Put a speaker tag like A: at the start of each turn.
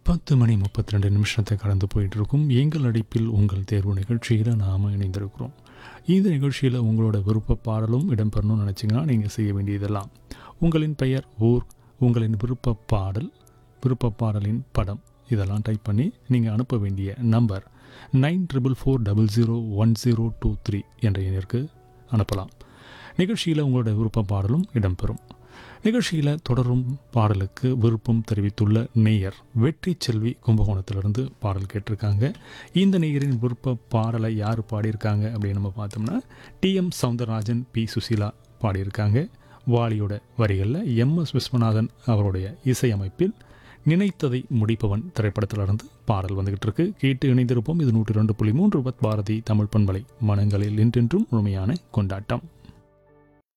A: பத்து மணி முப்பத்தி ரெண்டு நிமிஷத்தை கடந்து போயிட்டு இருக்கும் எங்கள் நடிப்பில் உங்கள் தேர்வு நிகழ்ச்சியில் நாம் இணைந்திருக்கிறோம் இந்த நிகழ்ச்சியில் உங்களோட விருப்ப பாடலும் இடம்பெறணும்னு நினச்சிங்கன்னா நீங்கள் செய்ய வேண்டியதெல்லாம் உங்களின் பெயர் ஊர் உங்களின் விருப்ப பாடல் விருப்ப பாடலின் படம் இதெல்லாம் டைப் பண்ணி நீங்கள் அனுப்ப வேண்டிய number nine triple four double zero one zero two three என்ற எண்ணிற்கு அனுப்பலாம் நிகழ்ச்சியில் உங்களோட விருப்ப பாடலும் இடம்பெறும் நிகழ்ச்சியில் தொடரும் பாடலுக்கு விருப்பம் தெரிவித்துள்ள நேயர் வெற்றி செல்வி கும்பகோணத்திலிருந்து பாடல் கேட்டிருக்காங்க இந்த நேயரின் விருப்ப பாடலை யார் பாடியிருக்காங்க அப்படின்னு நம்ம பார்த்தோம்னா டிஎம் சவுந்தரராஜன் பி சுசீலா பாடியிருக்காங்க வாலியோட வரிகளில் எம் எஸ் விஸ்வநாதன் அவருடைய இசையமைப்பில் நினைத்ததை முடிப்பவன் திரைப்படத்திலிருந்து பாடல் வந்துகிட்டு இருக்கு கேட்டு இணைந்திருப்போம் இது நூற்றி ரெண்டு புள்ளி மூன்று பத் பாரதி தமிழ் பண்பலை மனங்களில் என்றென்றும் முழுமையான கொண்டாட்டம்